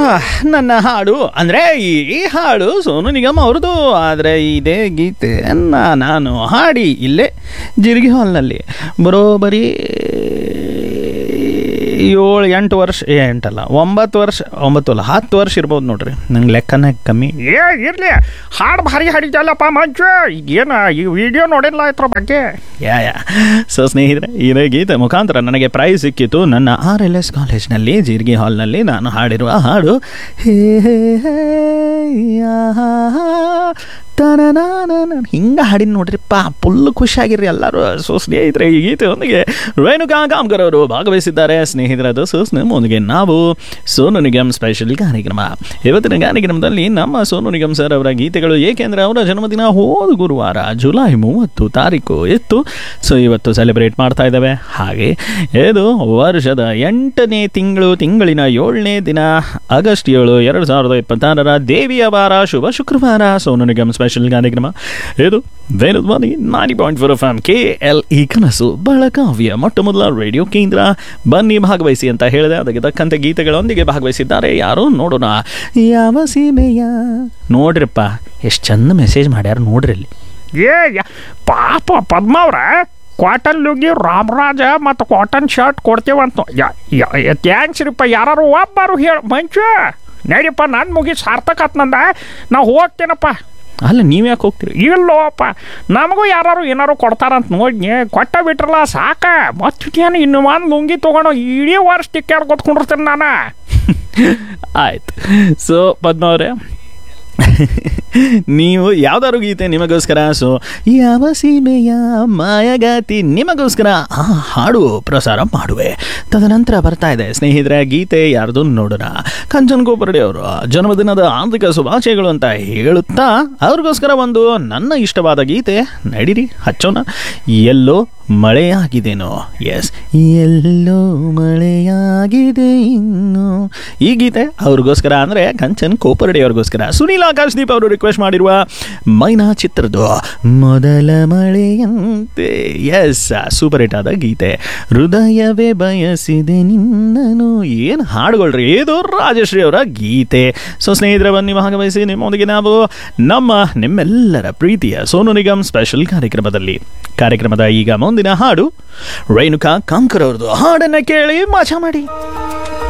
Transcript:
ನನ್ನ ಹಾಡು ಅಂದರೆ ಈ ಹಾಡು ಸೋನು ನಿಗಮ್ ಅವ್ರದ್ದು ಆದರೆ ಇದೇ ಗೀತೆಯನ್ನು ನಾನು ಹಾಡಿ ಇಲ್ಲೇ ಜಿರ್ಗಿ ಹಾಲ್ನಲ್ಲಿ ಬರೋಬರಿ ಏಳು ಎಂಟು ವರ್ಷ ಏ, ಎಂಟಲ್ಲ ಒಂಬತ್ತು ವರ್ಷ ಒಂಬತ್ತು ಅಲ್ಲ ಹತ್ತು ವರ್ಷ ಇರ್ಬೋದು ನೋಡ್ರಿ ನಂಗೆ ಲೆಕ್ಕನೇ ಕಮ್ಮಿ ಏ ಇರ್ಲಿ ಹಾಡು ಭಾರಿ ಹಾಡಿದ್ದಲ್ಲಪ್ಪ ಮಂಜು ಏನು ಈ ವಿಡಿಯೋ ನೋಡಿಲ್ಲ ಇದ್ರ ಬಗ್ಗೆ ಯಾ ಯಾ ಸೊ ಸ್ನೇಹಿತರೆ ಇದೇ ಗೀತೆ ಮುಖಾಂತರ ನನಗೆ ಪ್ರೈಸ್ ಸಿಕ್ಕಿತು ನನ್ನ ಆರ್ ಎಲ್ ಎಸ್ ಕಾಲೇಜ್ನಲ್ಲಿ ಜೀರಿಗೆ ಹಾಲ್ನಲ್ಲಿ ನಾನು ಹಾಡಿರುವ ಹಾಡು ಹೇ ಹೇ ಹೇ ಯಾ ಹಾ ಹಾ, ತನನಾನನ. ಹಿಂಗೆ ಹಾಡಿನ ನೋಡ್ರಿಪ್ಪ ಫುಲ್ ಖುಷಿಯಾಗಿರ್ರಿ ಎಲ್ಲರೂ ಸೊ ಸ್ನೇಹಿತರೆ ಈ ಗೀತೆಯೊಂದಿಗೆ ರೇಣುಕಾ ಕಾಮ್ಕರ್ ಅವರು ಭಾಗವಹಿಸಿದ್ದಾರೆ ಸ್ನೇಹಿತರದು ಸೊ ನಮ್ಮೊಂದಿಗೆ ನಾವು ಸೋನು ನಿಗಮ್ ಸ್ಪೆಷಲ್ ಕಾರ್ಯಕ್ರಮ ಇವತ್ತಿನ ಕಾರ್ಯಕ್ರಮದಲ್ಲಿ ನಮ್ಮ ಸೋನು ನಿಗಮ್ ಸರ್ ಅವರ ಗೀತೆಗಳು ಏಕೆಂದರೆ ಅವರ ಜನ್ಮದಿನ ಹೋದ ಗುರುವಾರ ಜುಲೈ ಮೂವತ್ತು ತಾರೀಕು ಇತ್ತು ಸೊ ಇವತ್ತು ಸೆಲೆಬ್ರೇಟ್ ಮಾಡ್ತಾ ಇದ್ದಾವೆ ಹಾಗೆ ಇದು ವರ್ಷದ ಎಂಟನೇ ತಿಂಗಳು ತಿಂಗಳಿನ ಏಳನೇ ದಿನ ಆಗಸ್ಟ್ ಏಳು ಎರಡು ಸಾವಿರದ ಇಪ್ಪತ್ತಾರರ ದೇವಿಯ ವಾರ ಶುಭ ಶುಕ್ರವಾರ ಸೋನು ನಿಗಮ್ ಸ್ಪೆಷಲ್ ಕಾರ್ಯಕ್ರಮ ಇದು Venudhwani ninety point four F M K L E ಕನಸು ಬೆಳಗಾವಿಯ ಮೊಟ್ಟ ಮೊದಲ ರೇಡಿಯೋ ಕೇಂದ್ರ ಬನ್ನಿ ಭಾಗವಹಿಸಿ ಅಂತ ಹೇಳಿದೆ ಅದಕ್ಕೆ ತಕ್ಕಂತೆ ಗೀತೆಗಳೊಂದಿಗೆ ಭಾಗವಹಿಸಿದ್ದಾರೆ ಯಾರು ನೋಡೋಣ ಯಾವ ಸೀಮೆಯ ನೋಡ್ರಿಪ್ಪ ಎಷ್ಟು ಚಂದ ಮೆಸೇಜ್ ಮಾಡ್ಯಾರ ನೋಡ್ರಿ ಅಲ್ಲಿ ಏ ಯ- ಪಾಪ ಪದ್ಮಾವ್ರ ಕಾಟನ್ ಲುಂಗಿ ರಾಮರಾಜ ಮತ್ತು ಕಾಟನ್ ಶರ್ಟ್ ಕೊಡ್ತೀವಂತ ಥ್ಯಾಂಕ್ಸ್ ರೀಪ್ಪ ಯಾರು ಒಬ್ಬರು ಹೇಳ ಮಂಚು ನಡಿಯಪ್ಪ ನಾನು ಮುಗಿ ಸಾರ್ಥಕ ಆತ್ ನಂದ ನಾ ಹೋಗ್ತೇನಪ್ಪ ಅಲ್ಲ ನೀವು ಯಾಕೆ ಹೋಗ್ತೀರಿ ಇಲ್ಲೋಪ್ಪ ನಮಗೂ ಯಾರು ಏನಾರು ಕೊಡ್ತಾರಂತ ನೋಡಿ ಕೊಟ್ಟ ಬಿಟ್ರಲ್ಲ ಸಾಕ ಮತ್ತೇನು ಇನ್ನು ಒಂದು ಲುಂಗಿ ತೊಗೊಂಡು ಇಡೀ ವರ್ಷ ಟಿಕ್ಕಾಡ್ ಕೊತ್ಕೊಂಡಿರ್ತೀನಿ ನಾನು ಆಯ್ತು ಸೊ ಪದ್ಮ ಅವರೇ ನೀವು ಯಾವ್ದಾದ್ರು ಗೀತೆ ನಿಮಗೋಸ್ಕರ ಸೊ ಯಾವ ಸೀಮೆಯ ಮಾಯಗಾತಿ ನಿಮಗೋಸ್ಕರ ಆ ಹಾಡು ಪ್ರಸಾರ ಮಾಡುವೆ ತದನಂತರ ಬರ್ತಾ ಇದೆ ಸ್ನೇಹಿತರೆ ಗೀತೆ ಯಾರ್ದು ನೋಡೋಣ ಕಂಚನ್ ಗೋಪರ್ಡಿ ಅವರು ಜನ್ಮದಿನದ ಆಂತರಿಕ ಶುಭಾಶಯಗಳು ಅಂತ ಹೇಳುತ್ತಾ ಅವ್ರಿಗೋಸ್ಕರ ಒಂದು ನನ್ನ ಇಷ್ಟವಾದ ಗೀತೆ ನಡೀರಿ ಹಚ್ಚೋಣ ಎಲ್ಲೋ ಮಳೆಯಾಗಿದೆನೋ ಎಸ್ ಎಲ್ಲೋ ಮಳೆಯಾಗಿದೆ ಇನ್ನು ಈ ಗೀತೆ ಅವ್ರಿಗೋಸ್ಕರ ಅಂದರೆ ಕಂಚನ್ ಕೋಪರ್ಡಿ ಅವ್ರಿಗೋಸ್ಕರ ಸುನೀಲ್ ಆಕಾಶ್ದೀಪ್ ಅವರು ರಿಕ್ವೆಸ್ಟ್ ಮಾಡಿರುವ ಮೈನಾ ಚಿತ್ರದ ಮೊದಲ ಮಳೆಯಂತೆ ಎಸ್ ಸೂಪರ್ ಹಿಟ್ ಆದ ಗೀತೆ ಹೃದಯವೇ ಬಯಸಿದೆ ನಿನ್ನನು ಏನು ಹಾಡುಗಳ್ರಿ ಇದು ರಾಜಶ್ರೀ ಅವರ ಗೀತೆ ಸೊ ಸ್ನೇಹಿತರೆ ಬನ್ನಿ ಭಾಗವಹಿಸಿ ನಿಮ್ಮೊಂದಿಗೆ ನಾವು ನಮ್ಮ ನಿಮ್ಮೆಲ್ಲರ ಪ್ರೀತಿಯ ಸೋನು ನಿಗಮ್ ಸ್ಪೆಷಲ್ ಕಾರ್ಯಕ್ರಮದಲ್ಲಿ ಕಾರ್ಯಕ್ರಮದ ಈಗ ಮುಂದಿನ ಹಾಡು ರೇಣುಕಾ ಕಾಂಕರ್ ಅವ್ರದ್ದು ಹಾಡನ್ನು ಕೇಳಿ ಮಜಾ ಮಾಡಿ